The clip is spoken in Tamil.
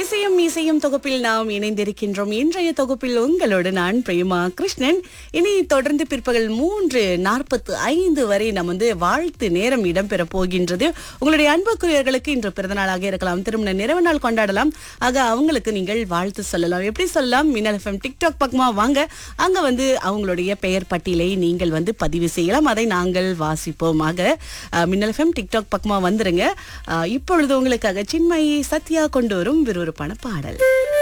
இசையும் இசையும் தொகுப்பில் நாம் இணைந்திருக்கின்றோம் இன்றைய தொகுப்பில் உங்களோடு நான் பிரேமா கிருஷ்ணன் இனி தொடர்ந்து பிற்பகல் மூன்று நாற்பத்து ஐந்து வரை நம்ம வந்து வாழ்த்து நேரம் இடம்பெற போகின்றது உங்களுடைய அன்புக்குரியவர்களுக்கு இன்று பிறந்தநாளாக இருக்கலாம் திருமண நிறைவு நாள் கொண்டாடலாம் ஆக அவங்களுக்கு நீங்கள் வாழ்த்து சொல்லலாம் எப்படி சொல்லலாம் மின்னல் எஃப்எம் டிக்டாக் பக்கமா வாங்க அங்க வந்து அவங்களுடைய பெயர் பட்டியலை நீங்கள் வந்து பதிவு செய்யலாம் அதை நாங்கள் வாசிப்போம் ஆக அஹ், மின்னல் எஃப்எம் டிக்டாக் பக்கமா வந்துருங்க அஹ், இப்பொழுது உங்களுக்காக சின்மயி சத்யா கொண்டு வரும் விறுவிறுப்பான பாடல்